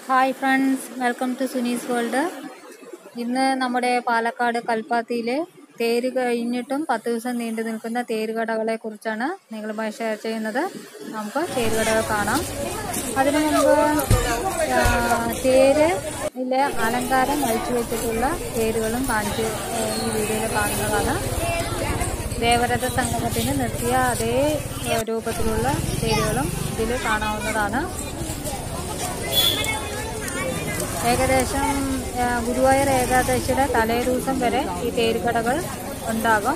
hi friends welcome to Suni's world ഇന്ന് നമ്മുടെ പാലക്കാട് കൽപ്പാത്തിയിലെ തേര് കഴിഞ്ഞിട്ടും പത്ത് ദിവസം നീണ്ടു നിൽക്കുന്ന തേരുകടകളെ കുറിച്ചാണ് നിങ്ങളുമായി ഷെയർ ചെയ്യുന്നത് നമുക്ക് തേരുകടകൾ കാണാം അതിനു മുമ്പ് ആ, തേരിലെ അലങ്കാരം അഴിച്ചു വെച്ചിട്ടുള്ള തേരുകളും കാണിച്ച് ആ, ഈ വീഡിയോയിൽ കാണുന്നതാണ് ദേവരഥ സംഗമത്തിന് നിർത്തിയ അതേ ആ, രൂപത്തിലുള്ള തേരുകളും ഇതിൽ കാണാവുന്നതാണ് ഏകദേശം ആ, ഗുരുവായൂർ ഏകാദശിയുടെ തലേ ദിവസം വരെ ഈ തേരുകടകൾ ഉണ്ടാകും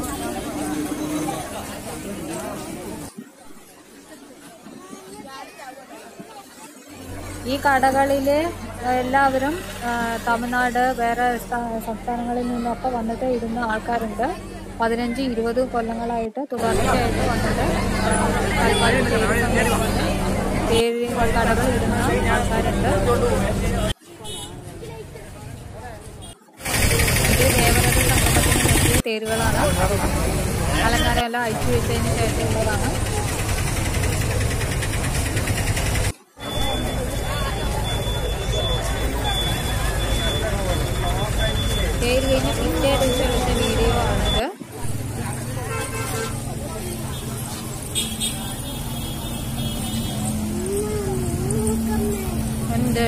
ഈ കടകളിൽ എല്ലാവരും ആ, തമിഴ്നാട് വേറെ സ്ഥ- സംസ്ഥാനങ്ങളിൽ നിന്നൊക്കെ വന്നിട്ട് ഇരുന്ന ആൾക്കാരുണ്ട് പതിനഞ്ച് ഇരുപത് കൊല്ലങ്ങളായിട്ട് തുടർച്ചയായിട്ട് വന്നിട്ട് കൽപ്പാത്തി തേര് സംഗമത്തിന് തേര് കടകൾ ഇടുന്ന ആൾക്കാരുണ്ട് ഇത് ദേവരഥ സംഗമത്തിന് നിർത്തിയ തേരുകളാണ് അലങ്കാരം എല്ലാം അയച്ചു വെച്ചതിന് ശേഷമുള്ളതാണ് തേര് കഴിഞ്ഞ് പിറ്റേ ദിവസം എടുത്ത വീഡിയോ ആണിത് ഉണ്ട്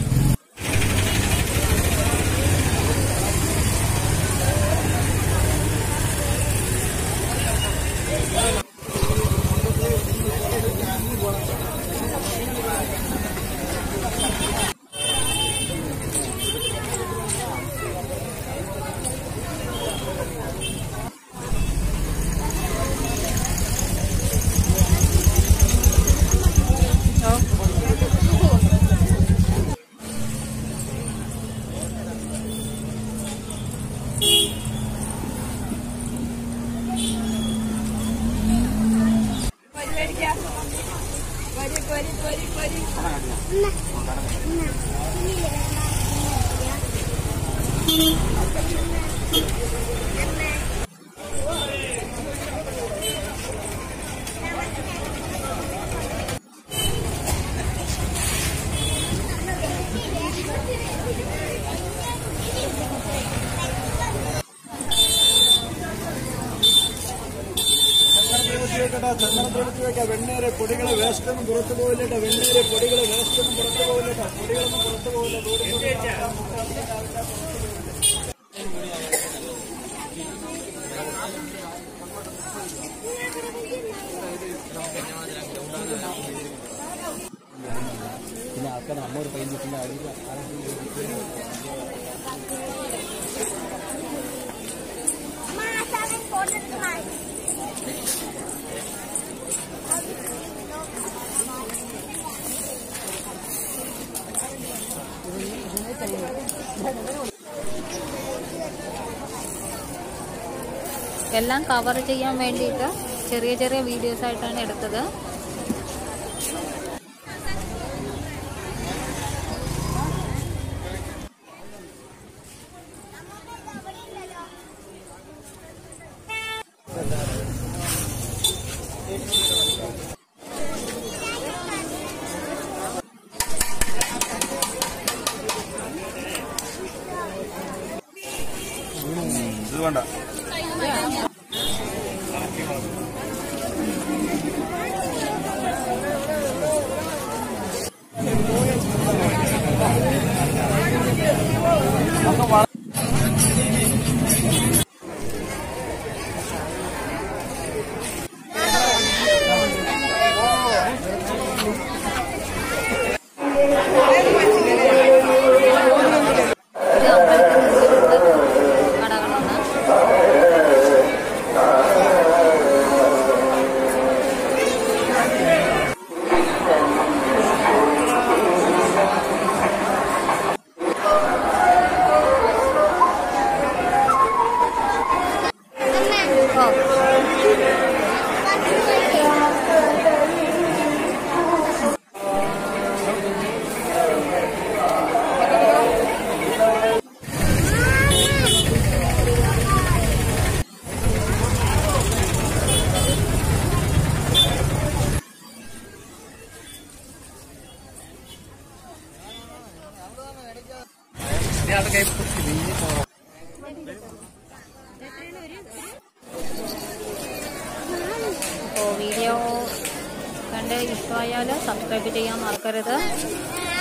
ഓ ചന്ദനത്തെടുത്ത് വെക്കാം വെണ്ണേരെ പൊടികളെ വേസ്റ്റ് ഒന്നും പുറത്തു പോകില്ലട്ടോ വെണ്ണേരെ പൊടികളെ വേസ്റ്റ് ഒന്നും പുറത്തു പോകില്ലട്ടോ പൊടികളൊന്നും പുറത്തു പോകില്ല പിന്നെ ആൾക്കാർ അമ്മ പൈൻ പിന്നെ എല്ലാം കവർ ചെയ്യാൻ വേണ്ടിയിട്ട് ചെറിയ ചെറിയ വീഡിയോസ് ആയിട്ടാണ് എടുത്തത് ഇത് വേണ്ട ഇത് അമ്പലത്തിൽ നിർത്തിയിട്ടുള്ള കടകളാണ് അപ്പോൾ വീഡിയോ കണ്ട് ഇഷ്ടമായാൽ സബ്സ്ക്രൈബ് ചെയ്യാൻ മറക്കരുത്